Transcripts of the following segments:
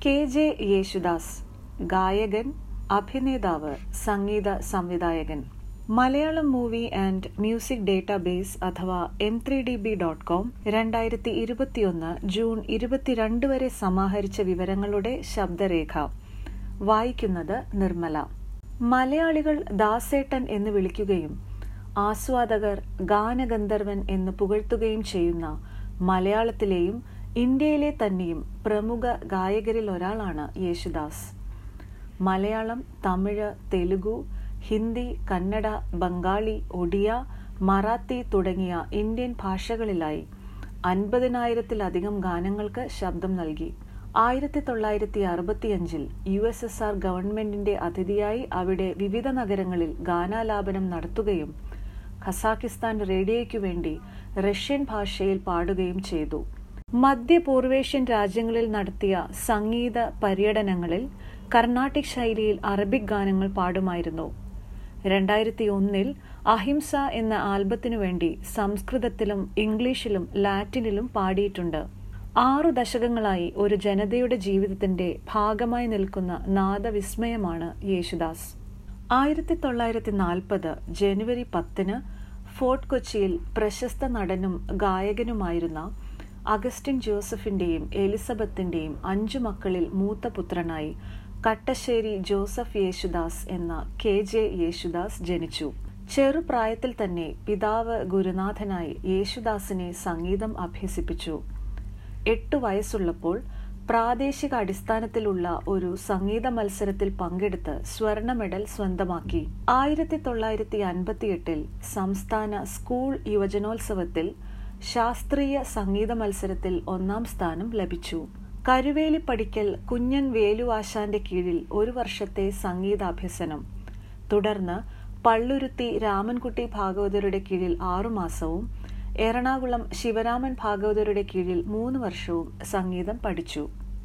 K J Yesudas ഗായകൻ അഭിനേതാവ് സംഗീത സംവിധായകൻ Malayalam movie and music database അഥവാ M three D B dot com രണ്ടായിരത്തി ഇരുപത്തിയൊന്ന് ജൂൺ ഇരുപത്തിരണ്ട് വരെ സമാഹരിച്ച വിവരങ്ങളുടെ ശബ്ദരേഖ വായിക്കുന്നത് നിർമ്മല മലയാളികൾ ദാസേട്ടൻ എന്ന് വിളിക്കുകയും ആസ്വാദകർ ഗാനഗന്ധർവൻ എന്ന് പുകഴ്ത്തുകയും ചെയ്യുന്ന മലയാളത്തിലെയും ഇന്ത്യയിലെ തന്നെയും പ്രമുഖ ഗായകരിൽ ഒരാളാണ് യേശുദാസ് മലയാളം തമിഴ് തെലുഗു ഹിന്ദി കന്നഡ ബംഗാളി ഒഡിയ മറാത്തി തുടങ്ങിയ ഇന്ത്യൻ ഭാഷകളിലായി അൻപതിനായിരത്തിലധികം ഗാനങ്ങൾക്ക് ശബ്ദം നൽകി ആയിരത്തി തൊള്ളായിരത്തി അറുപത്തിയഞ്ചിൽ യു എസ് എസ് ആർ ഗവൺമെന്റിന്റെ അതിഥിയായി അവിടെ വിവിധ നഗരങ്ങളിൽ ഗാനാലാപനം നടത്തുകയും ഖസാക്കിസ്ഥാൻ റേഡിയോയ്ക്കു വേണ്ടി റഷ്യൻ ഭാഷയിൽ പാടുകയും ചെയ്തു മധ്യപൂർവേഷ്യൻ രാജ്യങ്ങളിൽ നടത്തിയ സംഗീത പര്യടനങ്ങളിൽ കർണാട്ടിക് ശൈലിയിൽ അറബിക് ഗാനങ്ങൾ പാടുമായിരുന്നു രണ്ടായിരത്തി ഒന്നിൽ അഹിംസ എന്ന ആൽബത്തിനു വേണ്ടി സംസ്കൃതത്തിലും ഇംഗ്ലീഷിലും ലാറ്റിനിലും പാടിയിട്ടുണ്ട് ആറു ദശകങ്ങളായി ഒരു ജനതയുടെ ജീവിതത്തിന്റെ ഭാഗമായി നിൽക്കുന്ന നാദവിസ്മയമാണ് യേശുദാസ് ആയിരത്തി തൊള്ളായിരത്തി നാൽപ്പത് ജനുവരി പത്തിന് ഫോർട്ട് കൊച്ചിയിൽ പ്രശസ്ത നടനും ഗായകനുമായിരുന്ന അഗസ്റ്റിൻ ജോസഫിന്റെയും എലിസബത്തിന്റെയും അഞ്ചു മക്കളിൽ മൂത്ത പുത്രനായി കട്ടശ്ശേരി ജോസഫ് യേശുദാസ് എന്ന കെ ജെ യേശുദാസ് ജനിച്ചു ചെറുപ്രായത്തിൽ തന്നെ പിതാവ് ഗുരുനാഥനായി യേശുദാസിനെ സംഗീതം അഭ്യസിപ്പിച്ചു എട്ടു വയസ്സുള്ളപ്പോൾ പ്രാദേശിക അടിസ്ഥാനത്തിലുള്ള ഒരു സംഗീത മത്സരത്തിൽ പങ്കെടുത്ത് സ്വർണ മെഡൽ സ്വന്തമാക്കി ആയിരത്തി തൊള്ളായിരത്തി അൻപത്തിയെട്ടിൽ സംസ്ഥാന സ്കൂൾ യുവജനോത്സവത്തിൽ ശാസ്ത്രീയ സംഗീത മത്സരത്തിൽ ഒന്നാം സ്ഥാനം ലഭിച്ചു കരുവേലി പഠിക്കൽ കുഞ്ഞൻ വേലുവാശാന്റെ കീഴിൽ ഒരു വർഷത്തെ സംഗീതാഭ്യസനം തുടർന്ന് പള്ളുരുത്തി രാമൻകുട്ടി ഭാഗവതരുടെ കീഴിൽ ആറുമാസവും എറണാകുളം ശിവരാമൻ ഭാഗവതരുടെ കീഴിൽ മൂന്ന് വർഷവും സംഗീതം പഠിച്ചു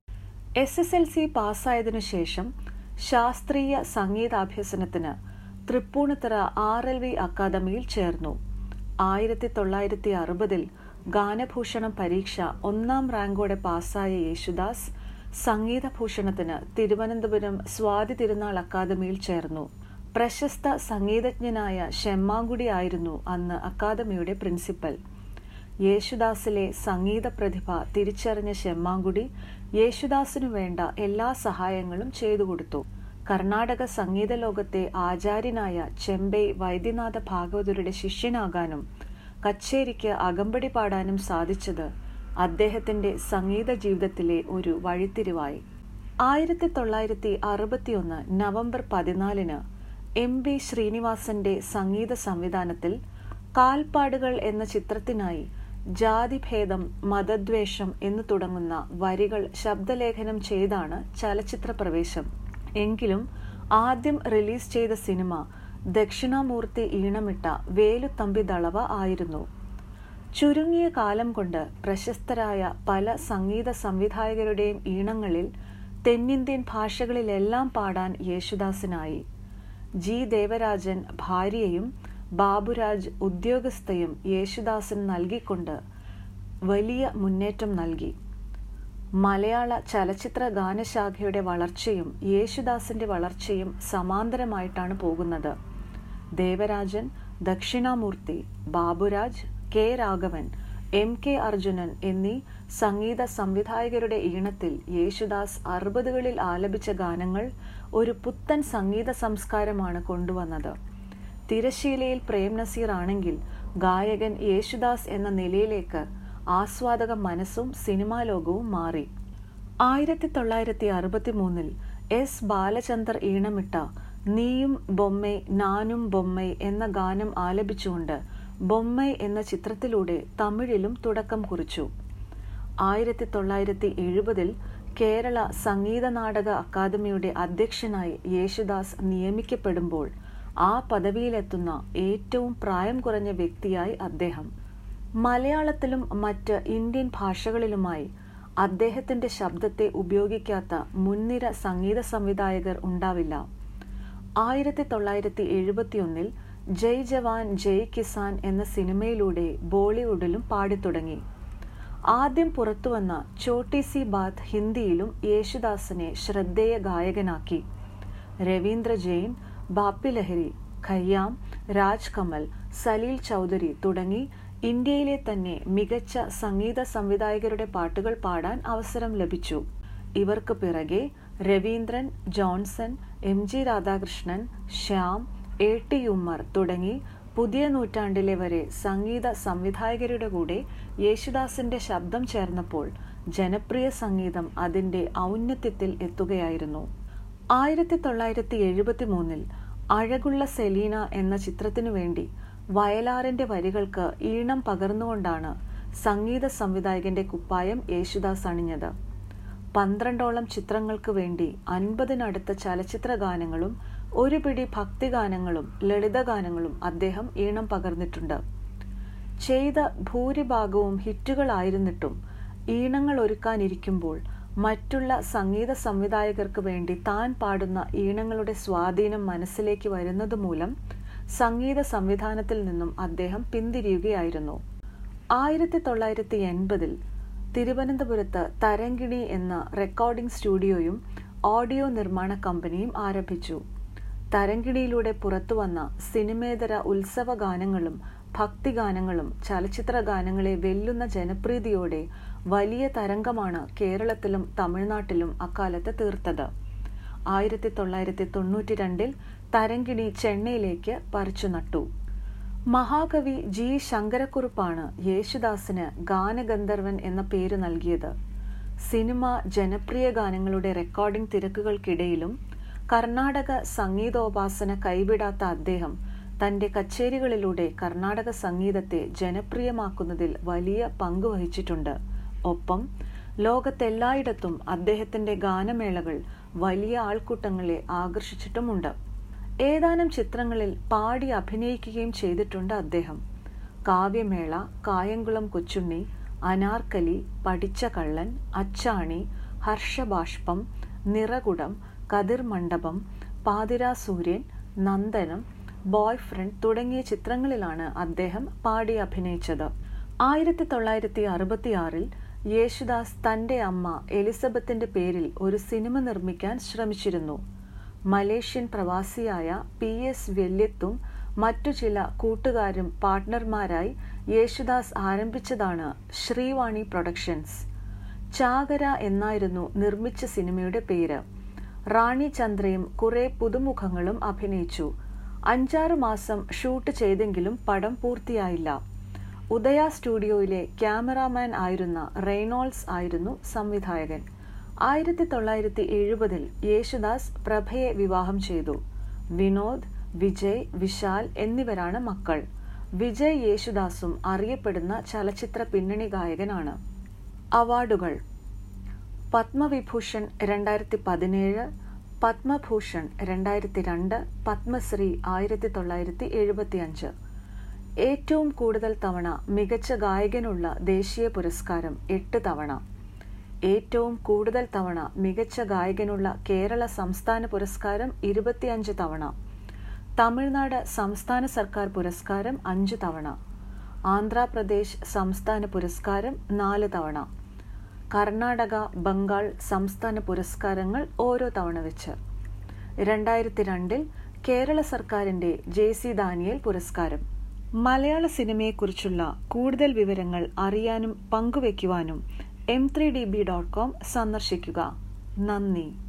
എസ് എസ് എൽ സി പാസ്സായതിനു ശേഷം ശാസ്ത്രീയ സംഗീതാഭ്യസനത്തിന് തൃപ്പൂണിത്തറ ആർ എൽ വി അക്കാദമിയിൽ ചേർന്നു ആയിരത്തി തൊള്ളായിരത്തി അറുപതിൽ ഗാനഭൂഷണം പരീക്ഷ ഒന്നാം റാങ്കോടെ പാസ്സായ യേശുദാസ് സംഗീതഭൂഷണത്തിന് തിരുവനന്തപുരം സ്വാതി തിരുനാൾ അക്കാദമിയിൽ ചേർന്നു പ്രശസ്ത സംഗീതജ്ഞനായ ഷെമ്മാങ്കുടി ആയിരുന്നു അന്ന് അക്കാദമിയുടെ പ്രിൻസിപ്പൽ യേശുദാസിലെ സംഗീത പ്രതിഭ തിരിച്ചറിഞ്ഞ ഷെമ്മാങ്കുടി യേശുദാസിനു വേണ്ട എല്ലാ സഹായങ്ങളും ചെയ്തു കൊടുത്തു കർണാടക സംഗീത ലോകത്തെ ആചാര്യനായ ചെമ്പൈ വൈദ്യനാഥ ഭാഗവതരുടെ ശിഷ്യനാകാനും കച്ചേരിക്ക് അകമ്പടി പാടാനും സാധിച്ചത് അദ്ദേഹത്തിന്റെ സംഗീത ജീവിതത്തിലെ ഒരു വഴിത്തിരിവായി ആയിരത്തി തൊള്ളായിരത്തി അറുപത്തിയൊന്ന് നവംബർ പതിനാലിന് എം ബി ശ്രീനിവാസന്റെ സംഗീത സംവിധാനത്തിൽ കാൽപ്പാടുകൾ എന്ന ചിത്രത്തിനായി ജാതിഭേദം മതദ്വേഷം എന്ന് തുടങ്ങുന്ന വരികൾ ശബ്ദലേഖനം ചെയ്താണ് ചലച്ചിത്ര പ്രവേശം എങ്കിലും ആദ്യം റിലീസ് ചെയ്ത സിനിമ ദക്ഷിണാമൂർത്തി ഈണമിട്ട വേലുത്തമ്പി ദളവ ആയിരുന്നു ചുരുങ്ങിയ കാലം കൊണ്ട് പ്രശസ്തരായ പല സംഗീത സംവിധായകരുടെയും ഈണങ്ങളിൽ തെന്നിന്ത്യൻ ഭാഷകളിലെല്ലാം പാടാൻ യേശുദാസിനായി ജി ദേവരാജൻ ഭാര്യയും ബാബുരാജ് ഉദ്യോഗസ്ഥയും യേശുദാസിന് നൽകിക്കൊണ്ട് വലിയ മുന്നേറ്റം നൽകി മലയാള ചലച്ചിത്ര ഗാനശാഖയുടെ വളർച്ചയും യേശുദാസിന്റെ വളർച്ചയും സമാന്തരമായിട്ടാണ് പോകുന്നത് Devarajan Dakshinamoorthy Baburaj K Raghavan M K Arjunan എന്നീ സംഗീത സംവിധായകരുടെ ഈണത്തിൽ യേശുദാസ് അറുപതുകളിൽ ആലപിച്ച ഗാനങ്ങൾ ഒരു പുത്തൻ സംഗീത സംസ്കാരമാണ് കൊണ്ടുവന്നത് തിരശീലയിൽ പ്രേം നസീർ ആണെങ്കിൽ ഗായകൻ യേശുദാസ് എന്ന നിലയിലേക്ക് ആസ്വാദക മനസ്സും സിനിമാ ലോകവും മാറി ആയിരത്തി തൊള്ളായിരത്തി അറുപത്തി മൂന്നിൽ എസ് ബാലചന്ദർ ഈണമിട്ട നീയും ബൊമ്മൈ നാനും ബൊമ്മൈ എന്ന ഗാനം ആലപിച്ചുകൊണ്ട് ബൊമ്മൈ എന്ന ചിത്രത്തിലൂടെ തമിഴിലും തുടക്കം കുറിച്ചു ആയിരത്തി തൊള്ളായിരത്തി എഴുപതിൽ കേരള സംഗീത നാടക അക്കാദമിയുടെ അധ്യക്ഷനായി യേശുദാസ് നിയമിക്കപ്പെടുമ്പോൾ ആ പദവിയിലെത്തുന്ന ഏറ്റവും പ്രായം കുറഞ്ഞ വ്യക്തിയായി അദ്ദേഹം മലയാളത്തിലും മറ്റ് ഇന്ത്യൻ ഭാഷകളിലുമായി അദ്ദേഹത്തിന്റെ ശബ്ദത്തെ ഉപയോഗിക്കാത്ത മുൻനിര സംഗീത സംവിധായകർ ഉണ്ടാവില്ല ആയിരത്തി തൊള്ളായിരത്തി എഴുപത്തിയൊന്നിൽ ജയ് ജവാൻ ജയ് കിസാൻ എന്ന സിനിമയിലൂടെ ബോളിവുഡിലും പാടിത്തുടങ്ങി ആദ്യം പുറത്തുവന്ന ചോട്ടി സി ബാത് ഹിന്ദിയിലും യേശുദാസിനെ ശ്രദ്ധേയ ഗായകനാക്കി രവീന്ദ്ര ജെയിൻ ബാപ്പി ലഹരി ഖയ്യാം രാജ് കമൽ സലീൽ ചൗധരി തുടങ്ങി ഇന്ത്യയിലെ തന്നെ മികച്ച സംഗീത സംവിധായകരുടെ പാട്ടുകൾ പാടാൻ അവസരം ലഭിച്ചു ഇവർക്ക് പിറകെ Raveendran Johnson M G Radhakrishnan Shyam A T Ummer തുടങ്ങി പുതിയ നൂറ്റാണ്ടിലെ വരെ സംഗീത സംവിധായകരുടെ കൂടെ യേശുദാസിന്റെ ശബ്ദം ചേർന്നപ്പോൾ ജനപ്രിയ സംഗീതം അതിന്റെ ഔന്നത്യത്തിൽ എത്തുകയായിരുന്നു ആയിരത്തി തൊള്ളായിരത്തി എഴുപത്തി മൂന്നിൽ അഴകുള്ള സെലീന എന്ന ചിത്രത്തിനു വേണ്ടി വയലാറിന്റെ വരികൾക്ക് ഈണം പകർന്നുകൊണ്ടാണ് സംഗീത സംവിധായകന്റെ കുപ്പായം യേശുദാസ് അണിഞ്ഞത് പന്ത്രണ്ടോളം ചിത്രങ്ങൾക്ക് വേണ്ടി അൻപതിനടുത്ത ചലച്ചിത്ര ഗാനങ്ങളും ഒരു പിടി ഭക്തിഗാനങ്ങളും ലളിതഗാനങ്ങളും അദ്ദേഹം ഈണം പകർന്നിട്ടുണ്ട് ചെയ്ത ഭൂരിഭാഗവും ഹിറ്റുകളായിരുന്നിട്ടും ഈണങ്ങൾ ഒരുക്കാനിരിക്കുമ്പോൾ മറ്റുള്ള സംഗീത സംവിധായകർക്ക് വേണ്ടി താൻ പാടുന്ന ഈണങ്ങളുടെ സ്വാധീനം മനസ്സിലേക്ക് വരുന്നത് മൂലം സംഗീത സംവിധാനത്തിൽ നിന്നും അദ്ദേഹം പിന്തിരിയുകയായിരുന്നു ആയിരത്തി തൊള്ളായിരത്തി എൺപതിൽ തിരുവനന്തപുരത്ത് തരങ്കിണി എന്ന റെക്കോർഡിംഗ് സ്റ്റുഡിയോയും ഓഡിയോ നിർമ്മാണ കമ്പനിയും ആരംഭിച്ചു തരങ്കിണിയിലൂടെ പുറത്തുവന്ന സിനിമേതര ഉത്സവ ഗാനങ്ങളും ഭക്തിഗാനങ്ങളും ചലച്ചിത്ര ഗാനങ്ങളെ വെല്ലുന്ന ജനപ്രീതിയോടെ വലിയ തരംഗമാണ് കേരളത്തിലും തമിഴ്നാട്ടിലും അക്കാലത്ത് തീർത്തത് ആയിരത്തി തൊള്ളായിരത്തി തൊണ്ണൂറ്റി രണ്ടിൽ തരങ്കിണി ചെന്നൈയിലേക്ക് പറിച്ചു നട്ടു മഹാകവി ജി ശങ്കരക്കുറുപ്പാണ് യേശുദാസിന് ഗാനഗന്ധർവൻ എന്ന പേര് നൽകിയത് സിനിമ ജനപ്രിയ ഗാനങ്ങളുടെ റെക്കോർഡിംഗ് തിരക്കുകൾക്കിടയിലും കർണാടക സംഗീതോപാസന കൈവിടാത്ത അദ്ദേഹം തന്റെ കച്ചേരികളിലൂടെ കർണാടക സംഗീതത്തെ ജനപ്രിയമാക്കുന്നതിൽ വലിയ പങ്ക് വഹിച്ചിട്ടുണ്ട് ഒപ്പം ലോകത്തെല്ലായിടത്തും അദ്ദേഹത്തിന്റെ ഗാനമേളകൾ വലിയ ആൾക്കൂട്ടങ്ങളെ ആകർഷിച്ചിട്ടുമുണ്ട് ഏതാനും ചിത്രങ്ങളിൽ പാടി അഭിനയിക്കുകയും ചെയ്തിട്ടുണ്ട് അദ്ദേഹം കാവ്യമേള കായംകുളം കൊച്ചുണ്ണി അനാർക്കലി പഠിച്ച കള്ളൻ അച്ചാണി ഹർഷബാഷ്പം നിറകുടം കതിർ മണ്ഡപം പാതിരാ സൂര്യൻ നന്ദനം ബോയ് ഫ്രണ്ട് തുടങ്ങിയ ചിത്രങ്ങളിലാണ് അദ്ദേഹം പാടി അഭിനയിച്ചത് ആയിരത്തി തൊള്ളായിരത്തി അറുപത്തിയാറിൽ യേശുദാസ് തന്റെ അമ്മ എലിസബത്തിന്റെ പേരിൽ ഒരു സിനിമ നിർമ്മിക്കാൻ ശ്രമിച്ചിരുന്നു മലേഷ്യൻ പ്രവാസിയായ പി എസ് വെല്യത്തും മറ്റു ചില കൂട്ടുകാരും പാർട്ട്ണർമാരായി യേശുദാസ് ആരംഭിച്ചതാണ് ശ്രീവാണി പ്രൊഡക്ഷൻസ് ചാകര എന്നായിരുന്നു നിർമ്മിച്ച സിനിമയുടെ പേര് റാണി ചന്ദ്രയും കുറെ പുതുമുഖങ്ങളും അഭിനയിച്ചു അഞ്ചാറ് മാസം ഷൂട്ട് ചെയ്തെങ്കിലും പടം പൂർത്തിയായില്ല ഉദയ സ്റ്റുഡിയോയിലെ ക്യാമറാമാൻ ആയിരുന്ന റെയ്നോൾസ് ആയിരുന്നു സംവിധായകൻ ആയിരത്തി തൊള്ളായിരത്തി എഴുപതിൽ യേശുദാസ് പ്രഭയെ വിവാഹം ചെയ്തു വിനോദ് വിജയ് വിശാൽ എന്നിവരാണ് മക്കൾ വിജയ് യേശുദാസും അറിയപ്പെടുന്ന ചലച്ചിത്ര പിന്നണി ഗായകനാണ് അവാർഡുകൾ പത്മവിഭൂഷൺ രണ്ടായിരത്തി പതിനേഴ് പത്മഭൂഷൺ രണ്ടായിരത്തി രണ്ട് പത്മശ്രീ ആയിരത്തി തൊള്ളായിരത്തി എഴുപത്തി അഞ്ച് ഏറ്റവും കൂടുതൽ തവണ മികച്ച ഗായകനുള്ള ദേശീയ പുരസ്കാരം എട്ട് തവണ ഏറ്റവും കൂടുതൽ തവണ മികച്ച ഗായകനുള്ള കേരള സംസ്ഥാന പുരസ്കാരം ഇരുപത്തിയഞ്ച് തവണ തമിഴ്നാട് സംസ്ഥാന സർക്കാർ പുരസ്കാരം അഞ്ച് തവണ ആന്ധ്രാപ്രദേശ് സംസ്ഥാന പുരസ്കാരം നാല് തവണ കർണാടക ബംഗാൾ സംസ്ഥാന പുരസ്കാരങ്ങൾ ഓരോ തവണ വെച്ച് രണ്ടായിരത്തി രണ്ടിൽ കേരള സർക്കാരിന്റെ ജെ സി ദാനിയേൽ പുരസ്കാരം മലയാള സിനിമയെക്കുറിച്ചുള്ള കൂടുതൽ വിവരങ്ങൾ അറിയാനും പങ്കുവയ്ക്കുവാനും M three D B dot com സന്ദർശിക്കുക നന്ദി